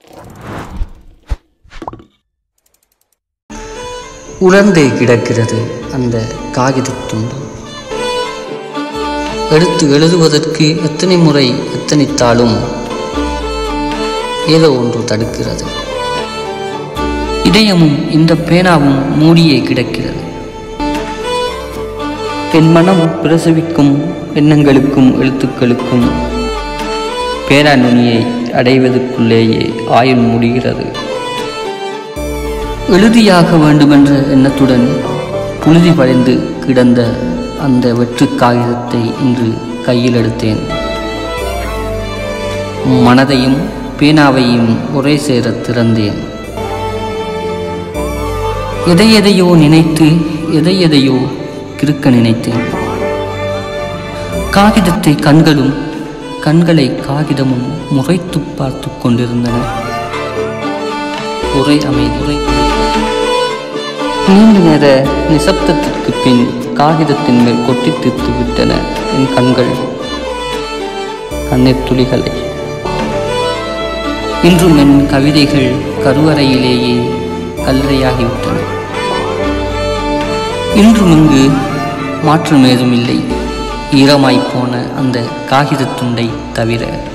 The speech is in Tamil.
உலர்ந்தே கிடக்கிறது அந்த காகிதத் துண்டு எடுத்து எழுதுவதற்கு எத்தனை முறை எத்தனைத்தாலும் ஏதோ ஒன்று தடுக்கிறது இதயமும் இந்த பேனாவும் மூடியே கிடக்கிறது என் மனம் பிரசவிக்கும் எண்ணங்களுக்கும் எழுத்துக்களுக்கும் பேனா நுனியை அடைவதற்குள்ளேயே ஆயுள் முடிகிறது எழுதியாக வேண்டுமென்ற எண்ணத்துடன் புழுதி படைந்து கிடந்த அந்த வெற்று காகிதத்தை இன்று கையில் எடுத்தேன் மனதையும் பேனாவையும் ஒரே சேர திறந்தேன் எதை எதையோ நினைத்து எதை எதையோ கிறுக்க நினைத்தேன் காகிதத்தை கண்களும் கண்களை காகிதமும் முறைத்து பார்த்து கொண்டிருந்தன ஒரே அமைதி ஒரே நீண்ட நேர நிசப்தத்திற்கு பின் காகிதத்தின் மேல் கொட்டி தீர்த்து விட்டன என் கண்கள் கண்ணீர் துளிகளை இன்றும் என் கவிதைகள் கருவறையிலேயே கல்லறையாகிவிட்டன இன்றும் இங்கு மாற்றம் ஏதும் இல்லை ஈரமாய்ப் போன அந்த காகிதத் துண்டை தவிர